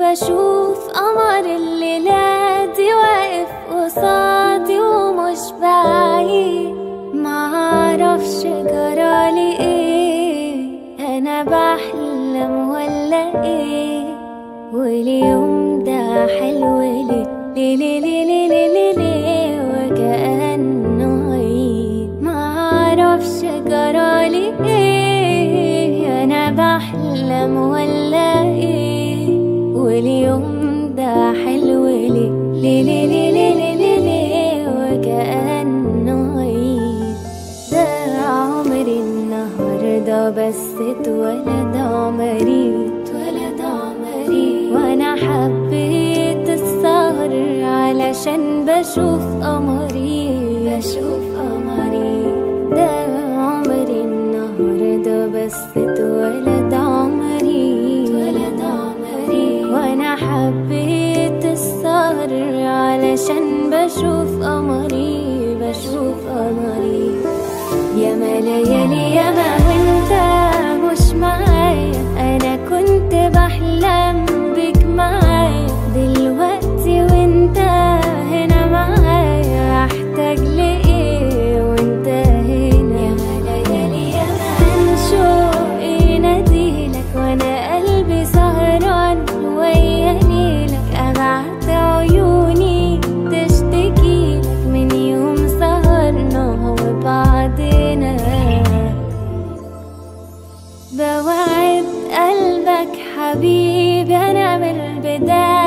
بشوف قمر الليلة دي واقف قصادي ومش بعيد معرفش جرالي ايه انا بحلم ولا ايه واليوم ده حلو ليه ليه ليه ليه ليه ليه ليه ليه وكأنه عيد معرفش جرالي ايه انا بحلم ولا ايه واليوم ده حلو ليه ليه ليه ليه ليه ليه ليه ليه وكأنه عيد ده عمري النهاردة بس اتولد عمري اتولد عمري وانا حبيت السهر علشان بشوف قمري بشوف قمري ده عمري النهاردة بس اتولد عمري اتولد عمري وانا حبيت السهر علشان بشوف قمري بشوف قمري يا ما ليالي يا ما وانت مش معايا انا كنت بحلم بك معايا دلوقتي وانت هنا معايا احتاج لايه وانت هنا يا ما ليالي يا ما من شوقي ناديلك وانا قلبي سهران ويا نيلك ابعت عيوني تشتكيلك من يوم سهرنا وبعدنا بوعد قلبك حبيبي انا من البداية